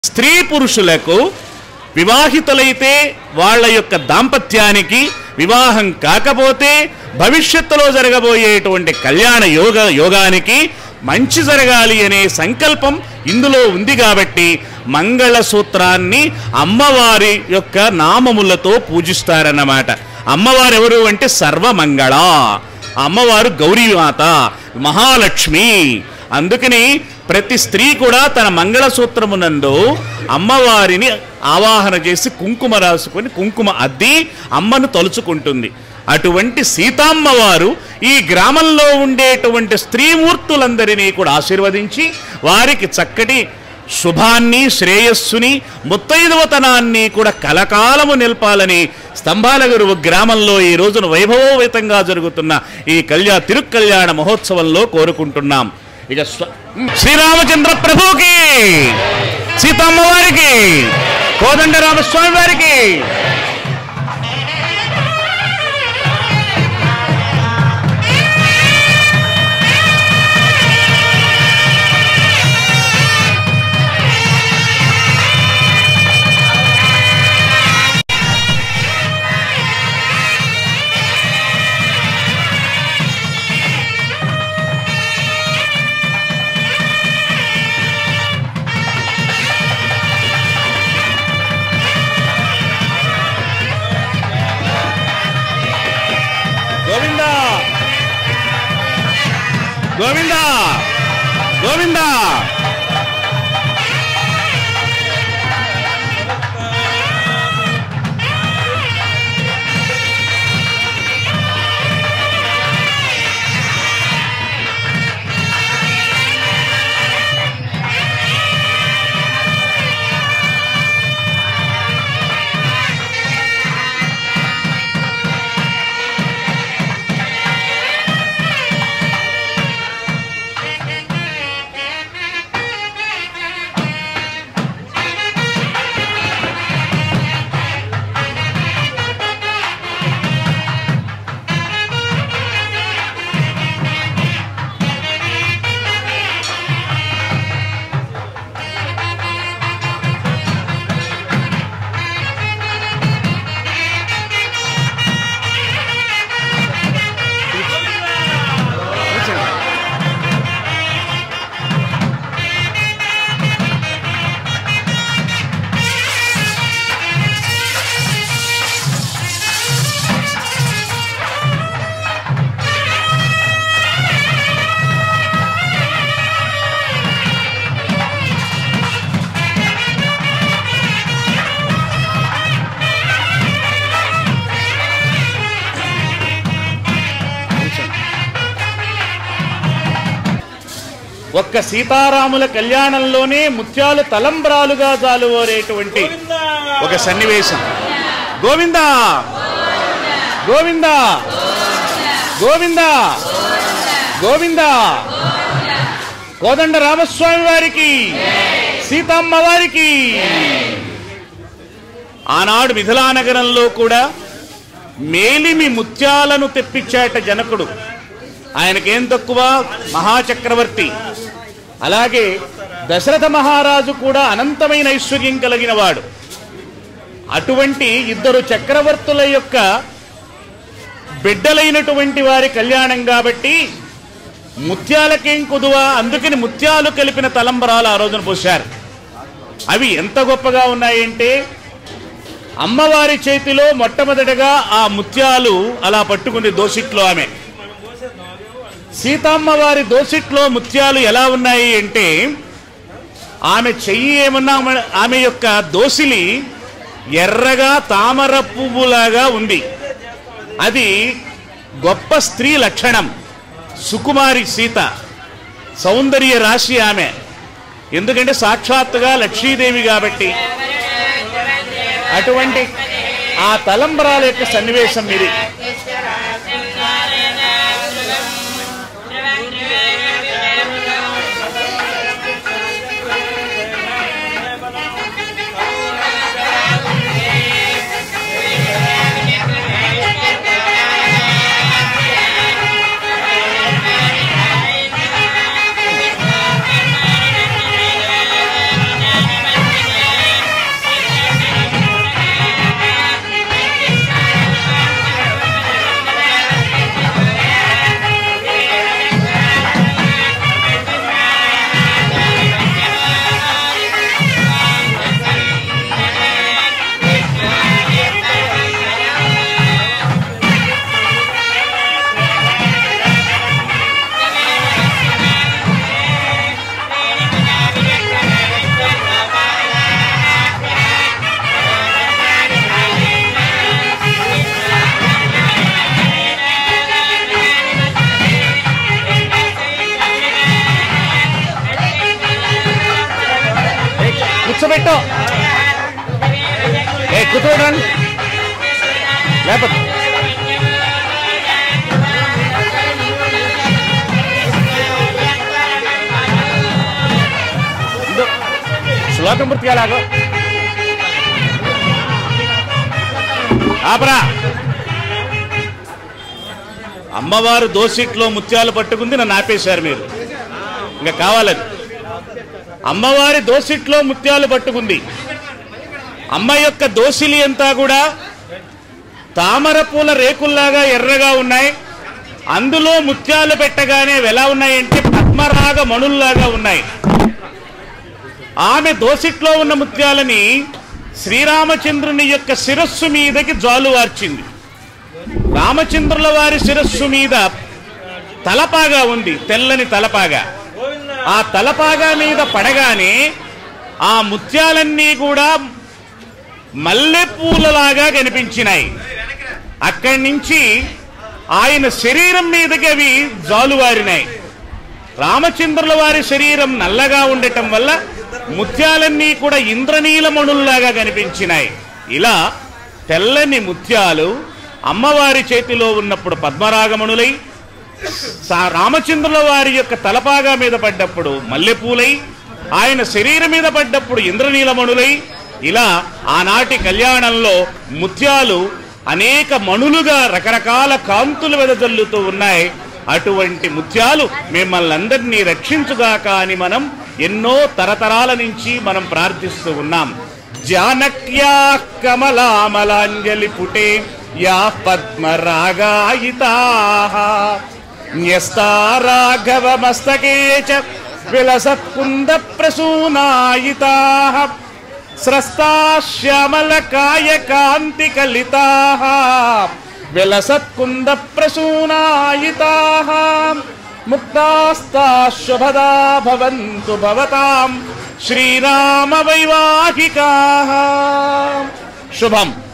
స్త్రీ పురుషులకు వివాహితులైతే వాళ్ళ యొక్క దాంపత్యానికి వివాహం కాకపోతే భవిష్యత్తులో జరగబోయేటువంటి కళ్యాణ యోగ యోగానికి మంచి జరగాలి అనే సంకల్పం ఇందులో ఉంది కాబట్టి మంగళసూత్రాన్ని అమ్మవారి యొక్క నామములతో పూజిస్తారన్నమాట అమ్మవారు ఎవరు అంటే సర్వమంగళ అమ్మవారు గౌరీమాత మహాలక్ష్మి అందుకని ప్రతి స్త్రీ కూడా తన మంగళసూత్రమునందు అమ్మవారిని ఆవాహన చేసి కుంకుమ రాసుకొని కుంకుమ అద్ది అమ్మను తలుచుకుంటుంది అటువంటి సీతామ్మవారు ఈ గ్రామంలో ఉండేటువంటి స్త్రీమూర్తులందరినీ కూడా ఆశీర్వదించి వారికి చక్కటి శుభాన్ని శ్రేయస్సుని ముత్తైదవతనాన్ని కూడా కలకాలము నిల్పాలని స్తంభాలగురు గ్రామంలో ఈ రోజున వైభవోపేతంగా జరుగుతున్న ఈ కళ్యాణ తిరుక్కల్యాణ మహోత్సవంలో కోరుకుంటున్నాం ఇక స్వ- శ్రీరామచంద్ర ప్రభుకి సీతమ్మ వారికి కోదండరామస్వామి వారికి గోవింద గోవింద గోవింద ఒక్క సీతారాముల కళ్యాణంలోనే ముత్యాలు తలంబ్రాలుగా జాలువరేటువంటి ఒక సన్నివేశం గోవింద గోవింద గోవింద గోవింద కోదండ రామస్వామి వారికి సీతమ్మ వారికి ఆనాడు మిథిలానగరంలో కూడా మేలిమి ముత్యాలను తెప్పించాట జనకుడు ఆయనకేం తక్కువ మహాచక్రవర్తి అలాగే దశరథ మహారాజు కూడా అనంతమైన ఐశ్వర్యం కలిగిన వాడు అటువంటి ఇద్దరు చక్రవర్తుల యొక్క బిడ్డలైనటువంటి వారి కళ్యాణం కాబట్టి ముత్యాలకేం కుదువ అందుకని ముత్యాలు కలిపిన తలంబరాలు ఆ రోజున పోశారు అవి ఎంత గొప్పగా ఉన్నాయంటే అమ్మవారి చేతిలో మొట్టమొదటగా ఆ ముత్యాలు అలా పట్టుకుంది దోసిట్లో ఆమె సీతమ్మ వారి దోసిట్లో ముత్యాలు ఎలా ఉన్నాయి అంటే ఆమె చెయ్యి ఏమన్నా మన- ఆమె యొక్క దోసిలి ఎర్రగా తామర పువ్వులాగా ఉంది అది గొప్ప స్త్రీ లక్షణం సుకుమారి సీత సౌందర్య రాశి ఆమె ఎందుకంటే సాక్షాత్తుగా లక్ష్మీదేవి కాబట్టి అటువంటి ఆ తలంబరాల యొక్క సన్నివేశం ఇది Thank you. ఇటు ఏ కూర్చోడండి లేకపోతే ఇందు. శ్లోకం పూర్తిగా లాగో ఆపరా అమ్మవారు దోసిట్లో ముత్యాలు పట్టుకుంది నన్ను ఆపేశారు మీరు ఇంకా కావాలని అమ్మవారి దోసిట్లో ముత్యాలు పట్టుకుంది అమ్మ యొక్క దోసిలి అంతా కూడా తామర పూల రేకుల్లాగా ఎర్రగా ఉన్నాయి అందులో ముత్యాలు పెట్టగానే ఎలా ఉన్నాయంటే పద్మరాగ మణుల్లాగా ఉన్నాయి ఆమె దోసిట్లో ఉన్న ముత్యాలని శ్రీరామచంద్రుని యొక్క శిరస్సు మీదకి జాలువార్చింది రామచంద్రుల వారి శిరస్సు మీద తలపాగా ఉంది తెల్లని తలపాగా ఆ తలపాగా మీద పడగానే ఆ ముత్యాలన్నీ కూడా మల్లెపూలలాగా కనిపించినాయి అక్కడి నుంచి ఆయన శరీరం మీదకి అవి జాలువారినాయి రామచంద్రుల వారి శరీరం నల్లగా ఉండటం వల్ల ముత్యాలన్నీ కూడా ఇంద్రనీలమణుల్లాగా కనిపించినాయి ఇలా తెల్లని ముత్యాలు అమ్మవారి చేతిలో ఉన్నప్పుడు పద్మరాగమణులై సా- రామచంద్రుల వారి యొక్క తలపాగా మీద పడ్డప్పుడు మల్లెపూలై ఆయన శరీరం మీద పడ్డప్పుడు ఇంద్రనీలమణులై ఇలా ఆనాటి కళ్యాణంలో ముత్యాలు అనేక మణులుగా రకరకాల కాంతులు వెదజల్లుతూ ఉన్నాయి అటువంటి ముత్యాలు మిమ్మల్ని అందరినీ రక్షించుగాక అని మనం ఎన్నో తరతరాల నుంచి మనం ప్రార్థిస్తూ ఉన్నాం జానక్యా కమలామలాంజలి పుటే యా పద్మరాగాయితా న్యస్తా రాఘవమస్తకే చ విలసత్కుంద ప్రసూనాయితా స్రస్తా శ్యామలకాయ కాంతి కలితా విలసత్కుంద ప్రసూనాయితా ముక్తాస్తా శుభదా భవంతు భవతాం శ్రీరామ వైవాహికా శుభం